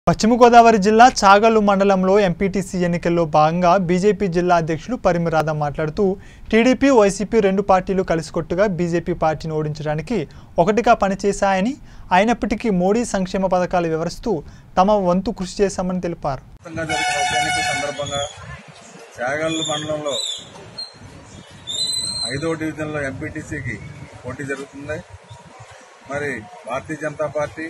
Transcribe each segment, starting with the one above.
పశ్చిమ గోదావరి జిల్లా చాగల్లు మండలంలో ఎంపీటీసీ ఎన్నికల్లో భాగంగా బీజేపీ జిల్లా అధ్యక్షులు పరిమిరాధ మాట్లాడుతూ టీడీపీ వైసీపీ రెండు పార్టీలు కలిసికొట్టుగా బీజేపీ పార్టీని ఓడించడానికి ఒకటిగా పనిచేశాయని అయినప్పటికీ మోడీ సంక్షేమ పథకాలు వివరిస్తూ తమ వంతు కృషి చేశామని తెలిపారు వ్యాప్తంగా జరుగుతున్న ఉప ఎన్నికల సందర్భంగా చాగల్లు మండలంలో ఐదో డివిజన్లో ఎంపీటీసీకి పోటీ జరుగుతుంది మరి భారతీయ జనతా పార్టీ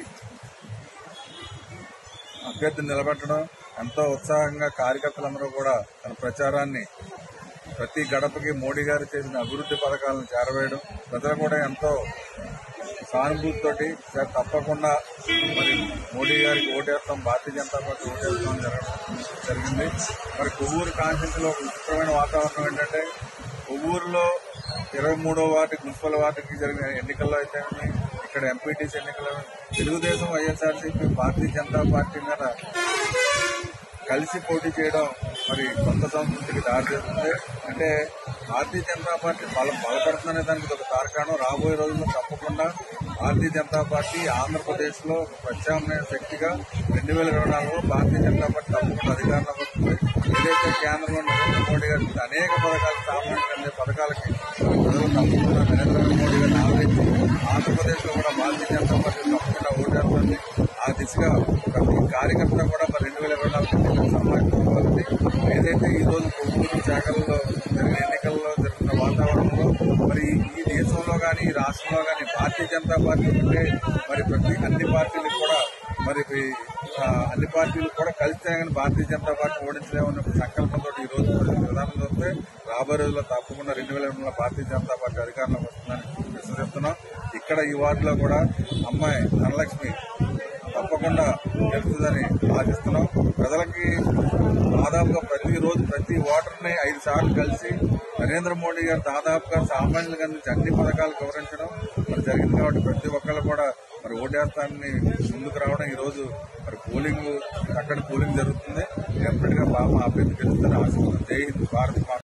అభ్యర్థిని నిలబెట్టడం ఎంతో ఉత్సాహంగా కార్యకర్తలందరూ కూడా తన ప్రచారాన్ని ప్రతి గడపకి మోడీ గారు చేసిన అభివృద్ధి పథకాలను చేరవేయడం ప్రజలు కూడా ఎంతో సానుభూతితోటి సార్ తప్పకుండా మరి మోడీ గారికి ఓటేస్తాం భారతీయ జనతా పార్టీ ఓటేస్తాం జరగడం జరిగింది మరి కొవ్వూరు కాన్స్టిట్యూన్సీలో ఒక విచిత్రమైన వాతావరణం ఏంటంటే కొవ్వూరులో ఇరవై మూడో వార్డు మున్సిపల్ వార్డుకి జరిగిన ఎన్నికల్లో అయితే ఇక్కడ ఎంపీటీసీ ఎన్నికల్లో తెలుగుదేశం వైఎస్ఆర్సీపీ భారతీయ జనతా పార్టీ మీద కలిసి పోటీ చేయడం మరి కొత్త సంస్కృతికి దారితీస్తుంది అంటే భారతీయ జనతా పార్టీ బల బలపడుతుందనే దానికి ఇది ఒక తార్కాణం రాబోయే రోజుల్లో తప్పకుండా భారతీయ జనతా పార్టీ ఆంధ్రప్రదేశ్ లో ఒక ప్రత్యామ్నాయ శక్తిగా రెండు వేల ఇరవై నాలుగులో భారతీయ జనతా పార్టీ తప్పకుండా అధికారంలోకి వస్తుంది ఏదైతే కేంద్రంలో నరేంద్ర మోడీ గారు ఇచ్చిన అనేక పథకాలు సామాన్యులకు అందే పథకాలకి ప్రజలు తప్పకుండా నరేంద్ర మోడీ గారిని ఆదరించి ఆంధ్రప్రదేశ్ లో కూడా భారతీయ జనతా పార్టీ తప్పకుండా ఓటేస్తుంది ఆ దిశగా ప్రతి కార్యకర్త కూడా మరి రెండు వేల ఇరవై నాలుగు ఎన్నికలకు సమాయత్తమవుతుంది ఏదైతే ఈ రోజు కొవ్వూరు శాఖల్లో జరిగిన ఎన్నికల్లో జరుగుతున్న వాతావరణంలో మరి ఈ దేశంలో కానీ ఈ రాష్ట్రంలో కానీ భారతీయ జనతా పార్టీ ఉంటే మరి ప్రతి అన్ని పార్టీలకు కూడా మరి ఆ, అన్ని పార్టీలు కూడా కలిస్తే కానీ భారతీయ జనతా పార్టీ ఓడించలేమన్న ఒక సంకల్పంతో ఈ రోజు ప్రజలు విధానం చూస్తే రాబోయే రోజుల్లో తప్పకుండా రెండు వేల ఇరవై భారతీయ జనతా పార్టీ అధికారంలోకి వస్తుందని విశ్వసిస్తున్నాం ఇక్కడ ఈ వార్డులో కూడా అమ్మాయి ధనలక్ష్మి తప్పకుండా గెలుస్తుందని ఆశిస్తున్నాం ప్రజలకి దాదాపుగా ప్రతిరోజు ప్రతి ఓటర్ని ఐదు సార్లు కలిసి నరేంద్ర మోడీ గారు దాదాపుగా సామాన్యులకు అందించి అన్ని పథకాలు వివరించడం మరి జరిగింది కాబట్టి ప్రతి ఒక్కళ్ళు కూడా మరి ఓటేస్తాన్ని ముందుకు రావడం ఈ రోజు మరి పోలింగ్ అక్కడ పోలింగ్ జరుగుతుంది ఎప్పటిగా బాగా అభ్యర్థి గెలుస్తుందని ఆశిస్తున్నాం జై హింద్ భారత్ మాత